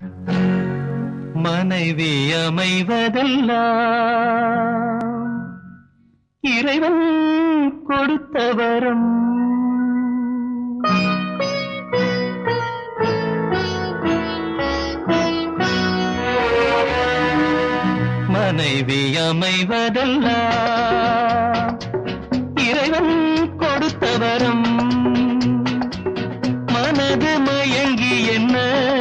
மனைவி அமைவதெல்லாம் இறைவன் கொடுத்த வரம் மனைவி அமைவதெல்லாம் இறைவன் கொடுத்த வரம் மனது மயங்கி என்ன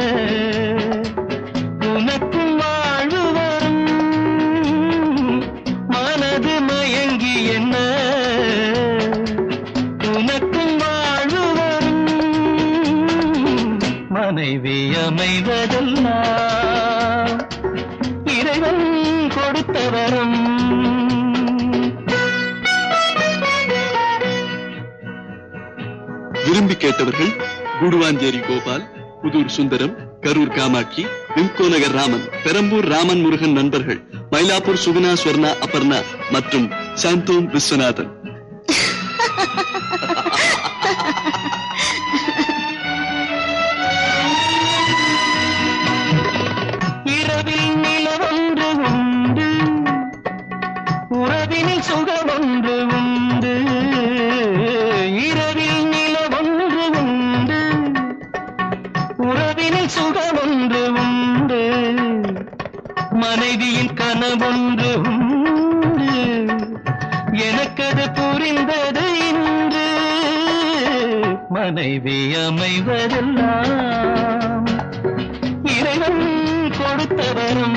உனக்கும் வாழ்வு வரும் மனது மயங்கி என்ன உனக்கும் வாழ்வு வரும் மனைவி அமைவதெல்லாம் இறைவன் கொடுத்த வரம் விரும்பி கேட்டவர்கள் கூடுவாஞ்சேரி கோபால் புதூர் சுந்தரம் கரூர் காமாட்சி விம்கோ நகர் ராமன் பெரம்பூர் ராமன் முருகன் நண்பர்கள் மயிலாப்பூர் சுகுணா ஸ்வர்ணா அபர்ணா மற்றும் சாந்தோம் விஸ்வநாதன் இரவில் நிலவொன்று உண்டு உறவினில் சுகமொன்று உண்டு இரவில் நிலவொன்று உண்டு உறவினில் சுகமொன்று உண்டு மனைவியின் கனவொன்று உண்டு எனக்கது புரிந்தது இன்று மனைவி அமைவதெல்லாம் இறைவன் கொடுத்த வரம்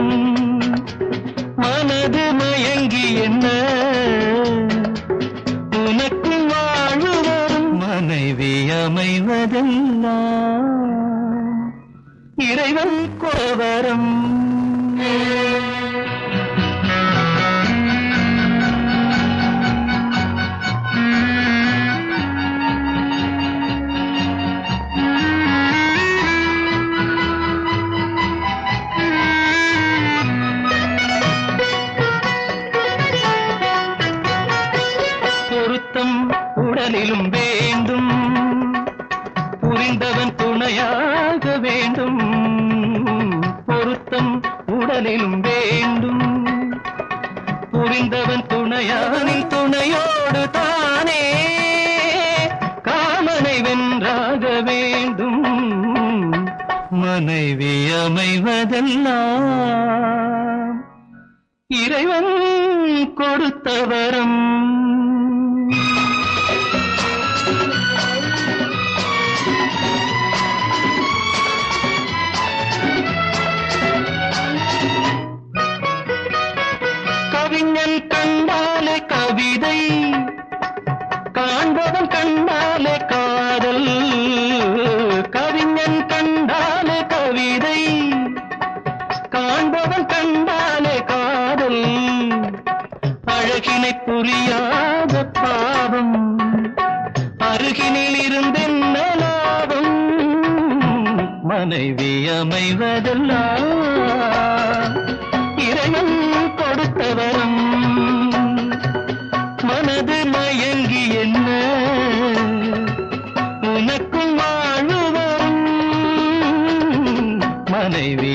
மனது மயங்கி என்ன உனக்கும் வாழ்வு வரும் மனைவி அமைவதெல்லாம் இறைவன் கோவரம் பொருத்தம் உடலிலும் வேண்டும் புரிந்தவன் துணையாக வேண்டும் பொருத்தம் உடலிலும் வேண்டும் புரிந்தவன் துணையானின் துணையோடு தானே காமனை வென்றாக வேண்டும் மனைவி அமைவதெல்லாம் இறைவன் கொடுத்த வரம் கவிஞன் கண்டாலே கவிதை காண்பவன் கண்டாலே காதல் கவிஞன் கண்டாலே கவிதை காண்பவன் கண்டாலே காதல் அழகினை புரியாத பாவம் அருகினில் இருந்தென்ன லாபம் மனைவி அமைவதெல்லாம் இறைவன் கொடுத்த வரம் மனது மயங்கி என்ன உனக்கும் வாழ்வு வரும் மனைவி